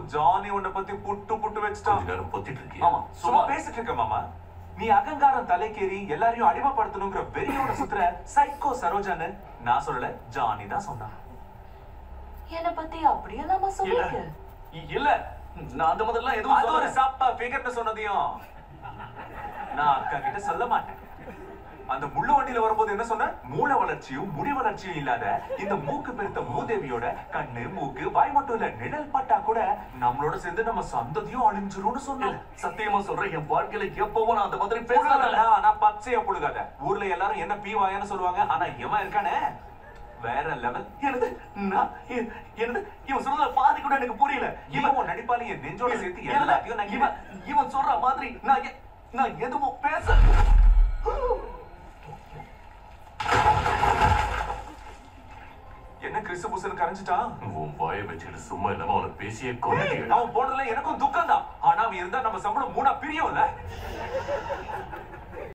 Johnny உன்னை பத்தி புட்டு புட்டு வச்சுட்டான் கொஞ்ச நேரம் பொத்திட்டு இருக்கியா ஆமா சும்மா பேசிட்டு இருக்க மாமா நீ அகங்காரம் தலைக்கேறி எல்லாரையும் அடிமைப்படுத்தணுங்கிற வெறியோட சுத்துற சைக்கோ சரோஜான்னு நான் சொல்லல ஜானி தான் சொன்னான் என்ன பத்தி அப்படியெல்லாமா சொல்லிருக்க இல்ல நான் அந்த மாதிரிலாம் எதுவும் அது ஒரு சொல்லல. சப்பா ஃபிகர்னு சொன்னதையும் நான் அக்கா கிட்ட சொல்ல மாட்டேன் அந்த முள்ளு வண்டியில வரும்போது என்ன சொன்ன மூளை வளர்ச்சியும் முடி வளர்ச்சியும் இல்லாத இந்த மூக்கு பெருத்த மூதேவியோட கண்ணு மூக்கு வாய் மட்டும் இல்ல நிழல் பட்டா கூட நம்மளோட சேர்ந்து நம்ம சந்ததியும் அழிஞ்சிரும்னு இல்ல, சொன்னேன் சத்தியமா சொல்றேன் என் வாழ்க்கையில எப்பவும் நான் அந்த மாதிரி பேசல புழுகாத, ஆனா பச்சையா புழுகாத ஊர்ல எல்லாரும் என்ன பீவாயன்னு சொல்லுவாங்க ஆனா இவன் இருக்கானே வேற லெவல் எனது நான் எ- எனது இவன் சொல்றத பாதி கூட எனக்கு புரியல இவன் உன் நடிப்பால என் நெஞ்சோட சேர்த்து இல்ல, எல்லாத்தையும் நான் இவன் இவன் சொல்ற மாதிரி நான் எ- நான் எதுவும் பேச என்ன கிறிஸ்து புசன் கரைஞ்சிட்டான் உன் வாயை வச்சுக்கிட்டு சும்மா இல்லாம அவனை பேசியே கொண்டுட்டீங்க அவன் போனதுல எனக்கும் துக்கம் தான் ஆனா அவன் இருந்தா நம்ம சம்பளம் மூணா பிரியும்ல